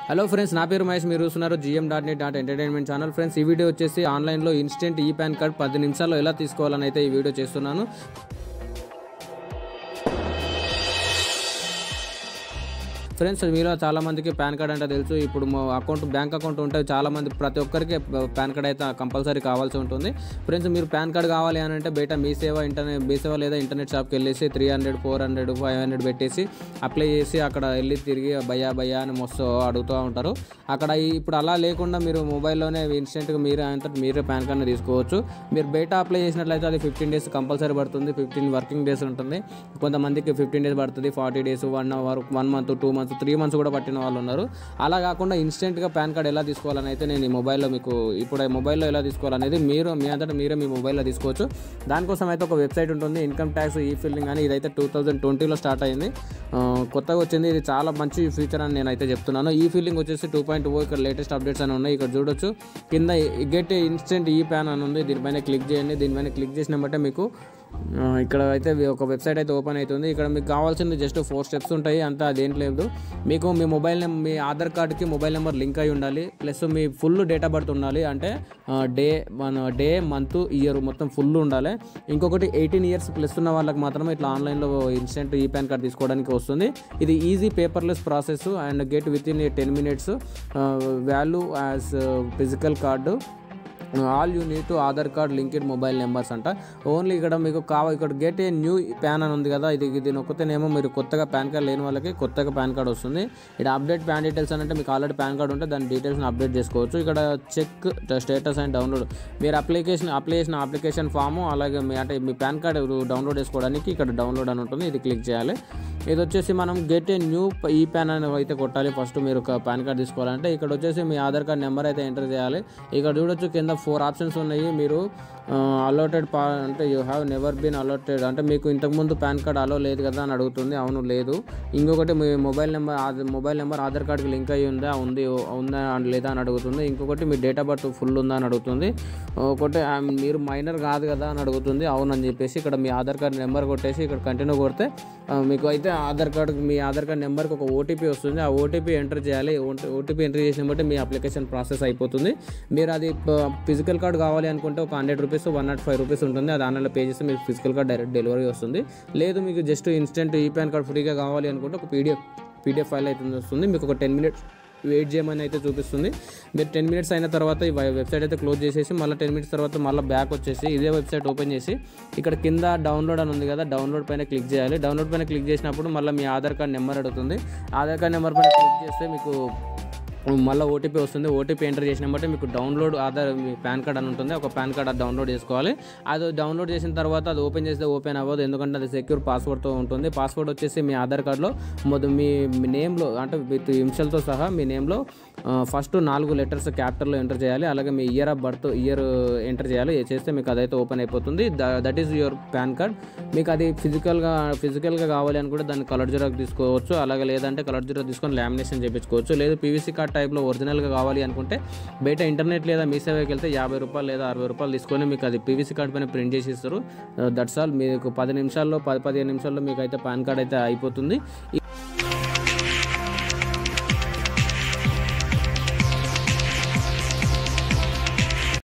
hello friends నా పేరు మహేష్ మీరు చూస్తున్నారు GM dot net dot entertainment channel friends ఈ వీడియో వచ్చేసి ఆన్లైన్లో ఇన్స్టెంట్ ఈ పాన్ కార్డ్ పది నిమిషాల్లో ఎలా తీసుకోవాలని అయితే ఈ వీడియో చేస్తున్నాను ఫ్రెండ్స్ మీలో చాలా మందికి పాన్ కార్డ్ అంటే తెలుసు ఇప్పుడు మా అకౌంట్ బ్యాంక్ అకౌంట్ ఉంటే చాలా మంది ప్రతి ఒక్కరికి పాన్ కార్డ్ అయితే కంపల్సరీ కావాల్సి ఉంటుంది ఫ్రెండ్స్ మీరు పాన్ కార్డ్ కావాలి అని అంటే బయట మీ సేవ ఇంటర్నెట్ మీ సేవ లేదా ఇంటర్నెట్ షాప్కి వెళ్ళేసి three hundred four hundred five hundred పెట్టేసి అప్లై చేసి అక్కడ వెళ్ళి తిరిగి భయ్యా భయ్యా అని మస్తు అడుగుతూ ఉంటారు అక్కడ ఈ- ఇప్పుడు అలా లేకుండా మీరు మొబైల్లోనే ఇన్స్టెంట్గా మీరే అంతటి మీరే పాన్ కార్డ్ని తీసుకోవచ్చు మీరు బయట అప్లై చేసినట్లయితే అది ఫిఫ్టీన్ డేస్ కంపల్సరీ పడుతుంది ఫిఫ్టీన్ వర్కింగ్ డేస్ ఉంటుంది కొంతమందికి ఫిఫ్టీన్ డేస్ పడుతుంది forty days one hour one month two months three months కూడా పట్టిన వాళ్ళు ఉన్నారు అలా కాకుండా ఇన్స్టెంట్గా పాన్ కార్డ్ ఎలా తీసుకోవాలని అయితే నేను ఈ మొబైల్లో మీకు ఇప్పుడు ఈ మొబైల్లో ఎలా తీసుకోవాలనేది మీరు మీ అంతటా మీరే మీ మొబైల్లో తీసుకోవచ్చు దానికోసం అయితే ఒక వెబ్సైట్ ఉంటుంది ఇన్కమ్ ట్యాక్స్ ఈ ఫిల్లింగ్ అని ఇదైతే టూ థౌజండ్ ట్వంటీలో స్టార్ట్ అయింది ఆ, కొత్తగా వచ్చింది ఇది చాలా మంచి ఫీచర్ అని నేనైతే చెప్తున్నాను ఈ ఫీలింగ్ వచ్చేసి టూ పాయింట్ ఓ ఇక్కడ లేటెస్ట్ అప్డేట్స్ అని ఉన్నాయి ఇక్కడ చూడొచ్చు కింద గెట్ ఇన్స్టెంట్ ఈ ప్యాన్ అని ఉంది దీనిపైన క్లిక్ చేయండి దీనిపైన క్లిక్ చేసిన బట్టే మీకు ఆ, ఇక్కడ అయితే ఒక వెబ్సైట్ అయితే ఓపెన్ అవుతుంది ఇక్కడ మీకు కావాల్సింది జస్ట్ ఫోర్ స్టెప్స్ ఉంటాయి అంతా అదేం లేదు మీకు మీ మొబైల్ నెంబర్ మీ ఆధార్ కార్డ్కి మొబైల్ నెంబర్ లింక్ అయి ఉండాలి ప్లస్ మీ ఫుల్ డేట్ ఆఫ్ బర్త్ ఉండాలి అంటే డే మన డే మంత్ ఇయర్ మొత్తం ఫుల్ ఉండాలి ఇంకొకటి ఎయిటీన్ ఇయర్స్ ప్లస్ ఉన్న వాళ్ళకి మాత్రమే ఇట్లా ఆన్లైన్లో ఇన్స్టెంట్ ఈ పాన్ కార్డ్ తీసుకోవడానికి వస్తుంది ఇది easy paperless process and get with in ten minutes value as physical card all you need to Aadhaar card linked mobile numbers అంట ఓన్లీ ఇక్కడ మీకు కావ ఇక్కడ గెట్ ఏ న్యూ ప్యాన్ అని ఉంది కదా ఇది ఇది నొక్కితేనేమో మీరు కొత్తగా పాన్ కార్డ్ లేని వాళ్ళకి కొత్తగా పాన్ కార్డ్ వస్తుంది ఇక్కడ అప్డేట్ పాన్ డీటెయిల్స్ అని అంటే మీకు ఆల్రెడీ పాన్ కార్డ్ ఉంటే దాని డీటెయిల్స్ని అప్డేట్ చేసుకోవచ్చు ఇక్కడ చెక్ స్టేటస్ అండ్ డౌన్లోడ్ మీరు అప్లికేషన్ అప్లై చేసిన అప్లికేషన్ ఫాము అలాగే మీ అంటే మీ పాన్ కార్డ్ డౌన్లోడ్ చేసుకోవడానికి ఇక్కడ డౌన్లోడ్ అని ఉంటుంది ఇది క్లిక్ చేయాలి ఇది వచ్చేసి మనం get a new e PAN అని అయితే కొట్టాలి ఫస్ట్ మీరు ఒక పాన్ కార్డ్ తీసుకోవాలంటే ఇక్కడ వచ్చేసి మీ ఆధార్ కార్డ్ నెంబర్ అయితే ఎంటర్ చేయాలి ఇక్కడ చూడొచ్చు కింద ఫోర్ ఆప్షన్స్ ఉన్నాయి మీరు అలౌటెడ్ పా అంటే you have never been allotted అంటే మీకు ఇంతకుముందు పాన్ కార్డ్ అలో లేదు కదా అని అడుగుతుంది అవును లేదు ఇంకొకటి మీ మొబైల్ నెంబర్ ఆధ- మొబైల్ నెంబర్ ఆధార్ కార్డ్కి లింక్ అయ్యి ఉందా ఉంది ఉందా అని లేదా అని అడుగుతుంది ఇంకొకటి మీ డేట్ ఆఫ్ బర్త్ ఫుల్ ఉందా అని అడుగుతుంది ఒకటి ఆ, మీరు మైనర్ కాదు కదా అని అడుగుతుంది అవునని చెప్పేసి ఇక్కడ మీ ఆధార్ కార్డ్ నెంబర్ కొట్టేసి ఇక్కడ కంటిన్యూ కొడితే ఆ, మీకు అయితే ఆధార్ కార్డ్ మీ ఆధార్ కార్డ్ నెంబర్కి ఒక ఓటీపీ వస్తుంది ఆ ఓటీపీ ఎంటర్ చేయాలి ఓటీపీ ఎంటర్ చేసిన బట్టి మీ అప్లికేషన్ ప్రాసెస్ అయిపోతుంది మీరు అది ఫిజికల్ కార్డ్ కావాలి అనుకుంటే ఒక hundred rupees one not five rupees ఉంటుంది అది ఆన్లైన్లో పే చేస్తే మీకు ఫిజికల్ కార్డ్ డైరెక్ట్ డెలివరీ వస్తుంది లేదు మీకు just instant e PAN card ఫ్రీగా కావాలి అనుకుంటే ఒక పీడిఎఫ్ పీడిఎఫ్ ఫైల్ అయితే వస్తుంది మీకు ఒక టెన్ మినిట్స్ వెయిట్ చేయమని అయితే చూపిస్తుంది మీరు టెన్ మినిట్స్ అయిన తర్వాత ఈ వెబ్సైట్ అయితే క్లోజ్ చేసేసి మళ్ళీ టెన్ మినిట్స్ తర్వాత మళ్ళీ బ్యాక్ వచ్చేసి ఇదే వెబ్సైట్ ఓపెన్ చేసి ఇక్కడ కింద డౌన్లోడ్ అని ఉంది కదా డౌన్లోడ్ పైన క్లిక్ చేయాలి డౌన్లోడ్ పైన క్లిక్ చేసినప్పుడు మళ్ళీ మీ ఆధార్ కార్డ్ నెంబర్ అడుగుతుంది ఆధార్ కార్డ్ నెంబర్ పైన క్లిక్ చేస్తే మీకు మళ్ళీ ఓటీపీ వస్తుంది ఓటీపీ ఎంటర్ చేసిన బట్టి మీకు డౌన్లోడ్ ఆధార్ మీ పాన్ కార్డ్ అని ఉంటుంది ఒక పాన్ కార్డ్ అది డౌన్లోడ్ చేసుకోవాలి అది డౌన్లోడ్ చేసిన తర్వాత అది ఓపెన్ చేస్తే ఓపెన్ అవ్వదు ఎందుకంటే అది సెక్యూర్ పాస్వర్డ్తో ఉంటుంది పాస్వర్డ్ వచ్చేసి మీ ఆధార్ కార్డులో మొదటి మీ మీ నేమ్లో అంటే విత్ ఇన్షియల్తో సహా మీ నేమ్లో ఫస్ట్ నాలుగు లెటర్స్ క్యాపిటల్లో ఎంటర్ చేయాలి అలాగే మీ year of birth year enter చేయాలి ఇది చేస్తే మీకు అదైతే ఓపెన్ అయిపోతుంది that is your PAN card మీకు అది ఫిజికల్గా ఫిజికల్గా కావాలి అనుకుంటే దాన్ని కలర్ జిరాక్ తీసుకోవచ్చు అలాగే లేదంటే కలర్ జిరాక్ తీసుకొని లామినేషన్ చేయించుకోవచ్చు లేదు పీవీసీ కార్డ్ టైప్లో ఒరిజినల్గా కావాలి అనుకుంటే బయట ఇంటర్నెట్ లేదా మీ సేవకి వెళ్తే యాభై రూపాయలు లేదా అరవై రూపాయలు తీసుకొని మీకు అది పీవీసీ కార్డ్ పైన ప్రింట్ చేసి ఇస్తారు దట్స్ ఆల్ మీకు పది నిమిషాల్లో పది పదిహేను నిమిషాల్లో మీకు అయితే పాన్ కార్డ్ అయితే అయిపోతుంది